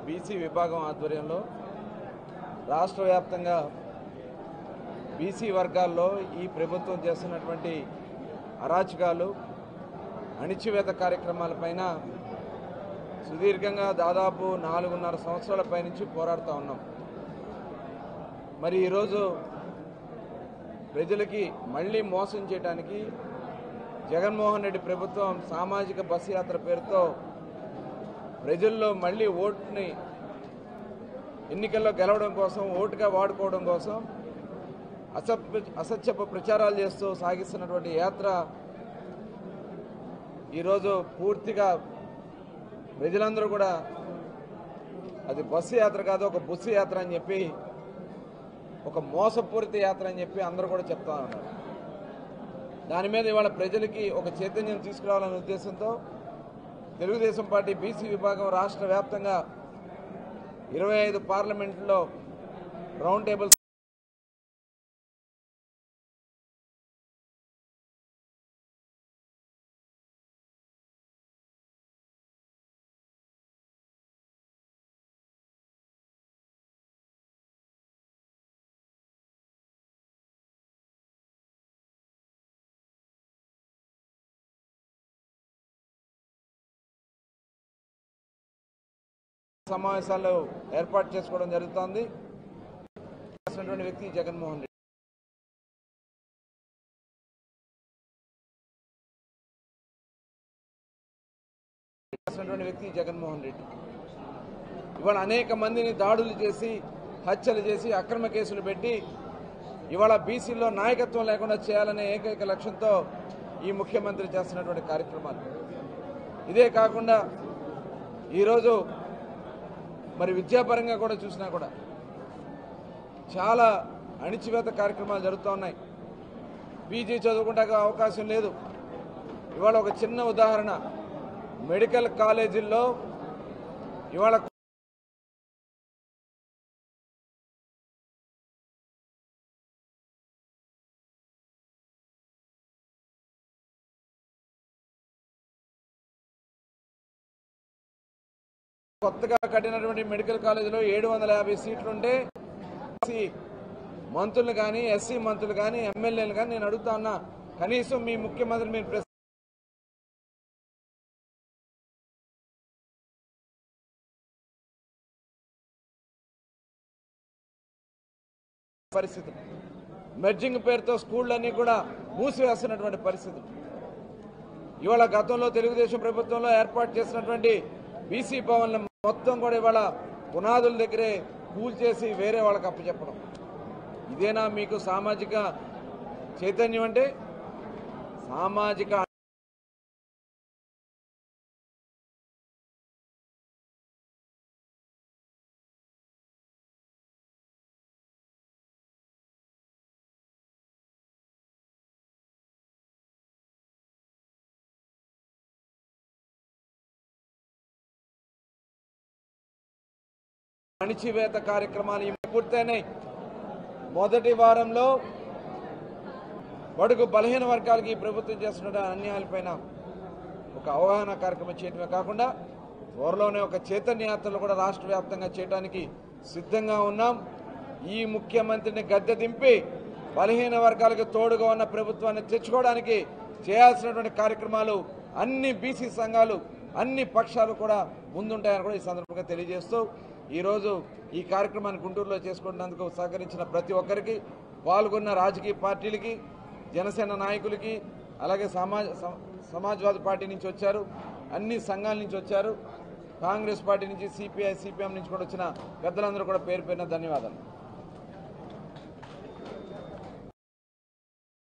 BC విభాగం ఆధ్వర్యంలో రాష్ట్ర వ్యాప్తంగా బీసీ వర్గాల్లో ఈ ప్రభుత్వం చేస్తున్నటువంటి అరాచకాలు అణిచివేత కార్యక్రమాలపైన సుదీర్ఘంగా దాదాపు నాలుగున్నర సంవత్సరాల పైనుంచి పోరాడుతూ ఉన్నాం మరి ఈరోజు ప్రజలకి మళ్ళీ మోసం చేయడానికి జగన్మోహన్ రెడ్డి ప్రభుత్వం సామాజిక బస్సు యాత్ర పేరుతో ప్రజల్లో మళ్ళీ ఓటుని ఎన్నికల్లో గెలవడం కోసం ఓటుగా వాడుకోవడం కోసం అసత్య అసత్యపు ప్రచారాలు చేస్తూ సాగిస్తున్నటువంటి యాత్ర ఈరోజు పూర్తిగా ప్రజలందరూ కూడా అది బస్సు యాత్ర కాదు ఒక బస్సు యాత్ర అని చెప్పి ఒక మోసపూరిత యాత్ర అని చెప్పి అందరూ కూడా చెప్తా ఉన్నారు దాని మీద ఇవాళ ప్రజలకి ఒక చైతన్యం తీసుకురావాలనే ఉద్దేశంతో తెలుగుదేశం పార్టీ బీసీ విభాగం రాష్ట్ర వ్యాప్తంగా ఇరవై ఐదు పార్లమెంట్లో రౌండ్ టేబుల్ సమావేశాలు ఏర్పాటు చేసుకోవడం జరుగుతోంది చేసినటువంటి వ్యక్తి జగన్మోహన్ రెడ్డి చేసినటువంటి వ్యక్తి జగన్మోహన్ రెడ్డి ఇవాళ అనేక మందిని దాడులు చేసి హత్యలు చేసి అక్రమ కేసులు పెట్టి ఇవాళ బీసీలో నాయకత్వం లేకుండా చేయాలనే ఏకైక లక్ష్యంతో ఈ ముఖ్యమంత్రి చేస్తున్నటువంటి కార్యక్రమాలు ఇదే కాకుండా ఈరోజు మరి విద్యాపరంగా కూడా చూసినా కూడా చాలా అణిచివేత కార్యక్రమాలు జరుగుతూ ఉన్నాయి పీజీ చదువుకుంటే అవకాశం లేదు ఇవాళ ఒక చిన్న ఉదాహరణ మెడికల్ కాలేజీల్లో ఇవాళ కొత్తగా కట్టినటువంటి మెడికల్ కాలేజీలో ఏడు వందల యాభై సీట్లుంటే ఎస్సీ మంత్రులు కానీ ఎస్సీ మంత్రులు కానీ ఎమ్మెల్యేలు కానీ నేను అడుగుతా ఉన్నా కనీసం మీ ముఖ్యమంత్రి మీరు ప్రెస్ పరిస్థితులు మెర్జింగ్ పేరుతో స్కూళ్ళన్నీ కూడా మూసివేస్తున్నటువంటి పరిస్థితులు ఇవాళ గతంలో తెలుగుదేశం ప్రభుత్వంలో ఏర్పాటు చేసినటువంటి బీసీ భవన్లు మొత్తం కూడా ఇవాళ పునాదుల దగ్గరే కూల్చేసి వేరే వాళ్ళకి అప్పచెప్పడం ఇదేనా మీకు సామాజిక చైతన్యం అంటే సామాజిక అణిచివేత కార్యక్రమాలు ఇవి పూర్తయినాయి మొదటి వారంలో బడుగు బలహీన వర్గాలకి ఈ ప్రభుత్వం చేస్తున్న అన్యాయాలపైన ఒక అవగాహన కార్యక్రమం చేయడమే కాకుండా త్వరలోనే ఒక చైతన్య యాత్రలు కూడా రాష్ట్ర వ్యాప్తంగా చేయడానికి సిద్ధంగా ఉన్నాం ఈ ముఖ్యమంత్రిని గద్దె దింపి బలహీన వర్గాలకు తోడుగా ఉన్న ప్రభుత్వాన్ని తెచ్చుకోవడానికి చేయాల్సినటువంటి కార్యక్రమాలు అన్ని బీసీ సంఘాలు అన్ని పక్షాలు కూడా ముందుంటాయని కూడా ఈ సందర్భంగా తెలియజేస్తూ ఈరోజు ఈ కార్యక్రమాన్ని గుంటూరులో చేసుకున్నందుకు సహకరించిన ప్రతి ఒక్కరికి పాల్గొన్న రాజకీయ పార్టీలకి జనసేన నాయకులకి అలాగే సమాజ్ సమ- సమాజ్వాదీ పార్టీ నుంచి వచ్చారు అన్ని సంఘాల నుంచి వచ్చారు కాంగ్రెస్ పార్టీ నుంచి సిపిఐ సిపిఎం నుంచి కూడా వచ్చిన పెద్దలందరూ కూడా పేరు పేరున ధన్యవాదాలు